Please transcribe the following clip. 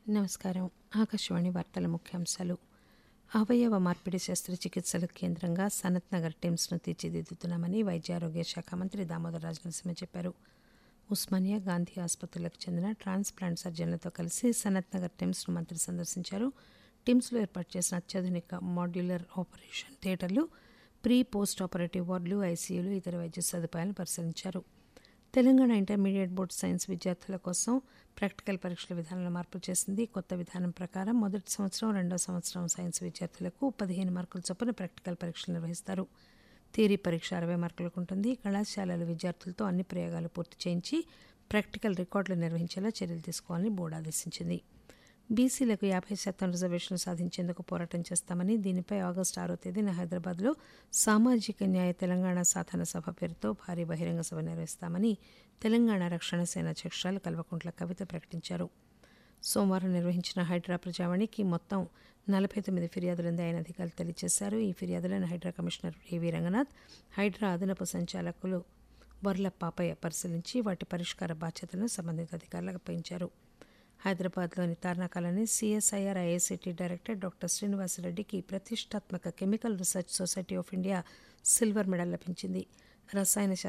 నమస్కారం ఆకాశవాణి వార్తల ముఖ్యాంశాలు అవయవ మార్పిడి శస్త్రచికిత్సల కేంద్రంగా సనత్ నగర్ టిమ్స్ను తీర్చిదిద్దుతున్నామని వైద్య ఆరోగ్య శాఖ మంత్రి దామోదర్ రాజనరసింహ చెప్పారు ఉస్మానియా గాంధీ ఆసుపత్రులకు చెందిన ట్రాన్స్ప్లాంట్ సర్జన్లతో కలిసి సనత్ నగర్ టిమ్స్ను మంత్రి సందర్శించారు టిమ్స్లో ఏర్పాటు చేసిన అత్యాధునిక మాడ్యులర్ ఆపరేషన్ థియేటర్లు ప్రీ పోస్ట్ ఆపరేటివ్ వార్డులు ఐసీయూలు ఇతర వైద్య సదుపాయాలను పరిశీలించారు తెలంగాణ ఇంటర్మీడియట్ బోర్డు సైన్స్ విద్యార్థుల కోసం ప్రాక్టికల్ పరీక్షల విధానంలో మార్పు చేసింది కొత్త విధానం ప్రకారం మొదటి సంవత్సరం రెండో సంవత్సరం సైన్స్ విద్యార్థులకు పదిహేను మార్కుల చొప్పున ప్రాక్టికల్ పరీక్షలు నిర్వహిస్తారు థియరీ పరీక్ష అరవై మార్కులకు ఉంటుంది కళాశాలల విద్యార్థులతో అన్ని ప్రయోగాలు పూర్తి చేయించి ప్రాక్టికల్ రికార్డులు నిర్వహించేలా చర్యలు తీసుకోవాలని బోర్డు ఆదేశించింది బీసీలకు యాభై శాతం రిజర్వేషన్లు సాధించేందుకు పోరాటం చేస్తామని దీనిపై ఆగస్టు ఆరో తేదీన హైదరాబాద్లో సామాజిక న్యాయ తెలంగాణ సాధన సభ పేరుతో భారీ బహిరంగ సభ నిర్వహిస్తామని తెలంగాణ రక్షణ సేన అధ్యక్షురాలు కల్వకుంట్ల కవిత ప్రకటించారు సోమవారం నిర్వహించిన హైడ్రా ప్రజావాణికి మొత్తం నలభై తొమ్మిది ఫిర్యాదులుంది ఆయన అధికారులు తెలియజేశారు ఈ ఫిర్యాదులను హైడ్రా కమిషనర్ ఏవీ రంగనాథ్ హైడ్రా అదనపు సంచాలకులు వర్ల పాపయ్య పరిశీలించి వాటి పరిష్కార బాధ్యతలను సంబంధిత అధికారులకు అప్పగించారు హైదరాబాద్లోని తార్నాకాలని సిఎస్ఐఆర్ ఐఐసిటీ డైరెక్టర్ డాక్టర్ శ్రీనివాసరెడ్డికి ప్రతిష్టాత్మక chemical research society of India silver medal లభించింది రసాయన శాస్త్ర